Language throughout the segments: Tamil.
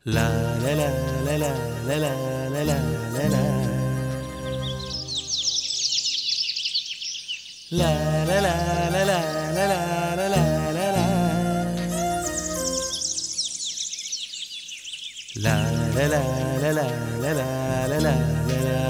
La la la la la la la la la la la La la la la la la la la la la la La la la la la la la la la la la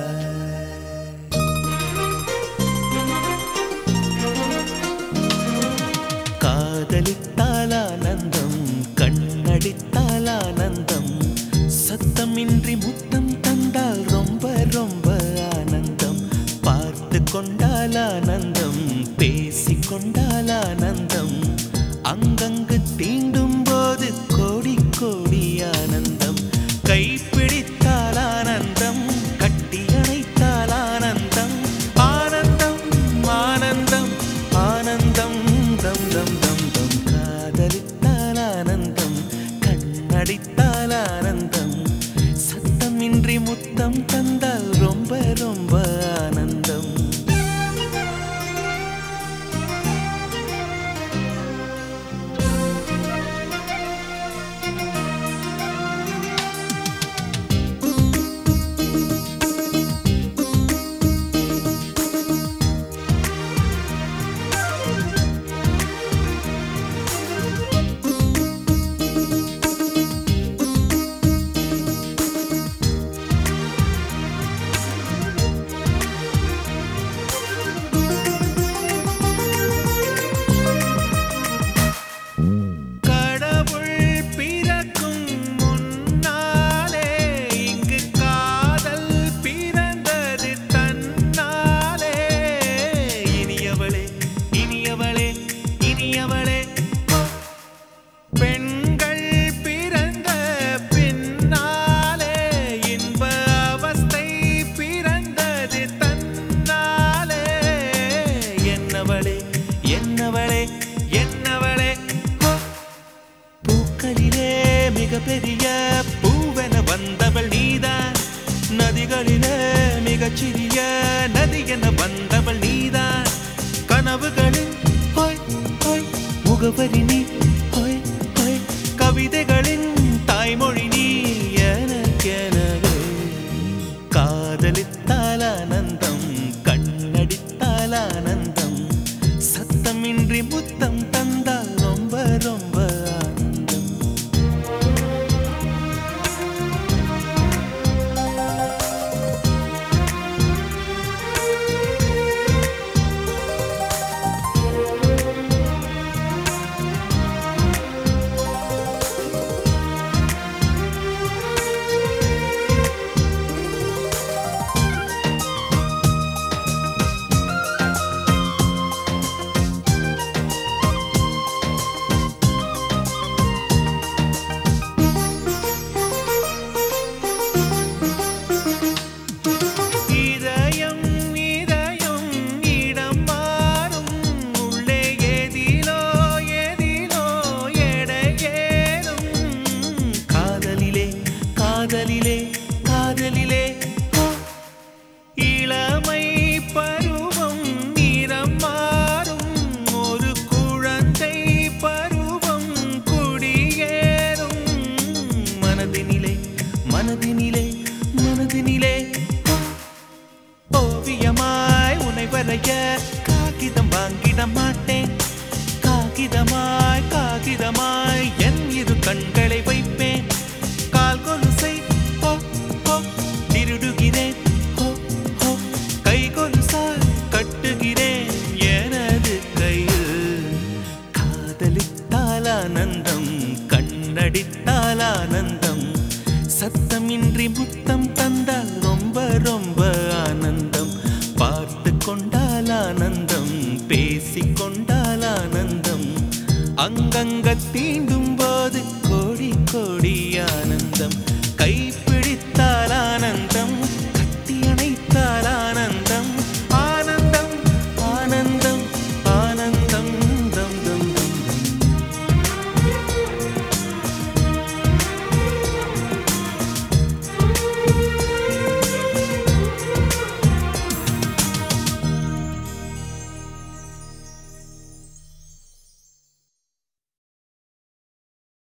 காதலித்தால் ஆனந்தம் கண்ணடித்தால் ஆனந்தம் சத்தமின்றி முத்தம் தந்தால் ரொம்ப ரொம்ப ஆனந்தம் பார்த்து கொண்டால் ஆனந்தம் பேசி கொண்டால் ஆனந்தம் அங்கங்கு தீண்டும் போது கோடி கோடி ஆனந்தம் கைப்பிடித்தால் ஆனந்தம் கட்டி அணைத்தால் ஆனந்தம் ஆனந்தம் ஆனந்தம் ஆனந்தம் தம் தம் தம் தம் காதலித்தால் ஆனந்தம் கண்ணடித்தால் ஆனந்தம் சத்தமின்றி முத்தம் தந்தால் ரொம்ப ரொம்ப ஆனந்தம் கடவுள் பிறக்கும் முன்னாலே இங்கு காதல் பிறந்தது தன்னாலே இனியவளே இனியவளே இனியவளே ஓ. பெண்கள் பிறந்த பின்னாலே இன்ப அவஸ்தை பிறந்தது தன்னாலே என்னவளே என்னவளே என்னவளே ஓ. பூக்களிலே மிக பெரிய பூவென வந்தவள் நீதான் நதிகளிலே மிகச் சிறிய நதி என வந்தவள் நீதான் கனவுகளின் ஹோய் ஹோய் முகவரி நீ ஹோய் ஹோய் கவிதைகளின் தாய்மொழி நீ எனக்கெனவே காதலித்தால் ஆனந்தம் கண்ணடித்தால் ஆனந்தம் சத்தமின்றி முத்தம் தந்தால் ரொம்ப ரொம்ப ஆனந்தம் இதயம் இதயம் இடம் மாறும் உள்ளே ஏதிலோ ஏதிலோ எடையேறும் காதலிலே காதலிலே காதலிலே ஓ. இளமை பருவம் நிறம் மாறும் ஒரு குழந்தை பருவம் குடியேறும் மனதினிலே மனதினிலே மனதினிலே ஓ. ஓவியமாய் உன்னை வரைய காகிதம் வாங்கிட மாட்டேன் காகிதமாய் காகிதமாய் என் இரு கண்களை வைப்பேன் கால் கொலுசை ஹோ ஹோ திருடுகிறேன் ஹோ ஹோ கை கொலுசாய் கட்டுகிறேன் எனது கையில் காதலித்தால் ஆனந்தம் கண்ணடித்தால் ஆனந்தம் சத்தமின்றி முத்தம் தந்தால் ரொம்ப ரொம்ப ஆனந்தம் பார்த்து கொண்டால் ஆனந்தம் பேசிக் கொண்டால் ஆனந்தம் அங்கங்க தீண்ட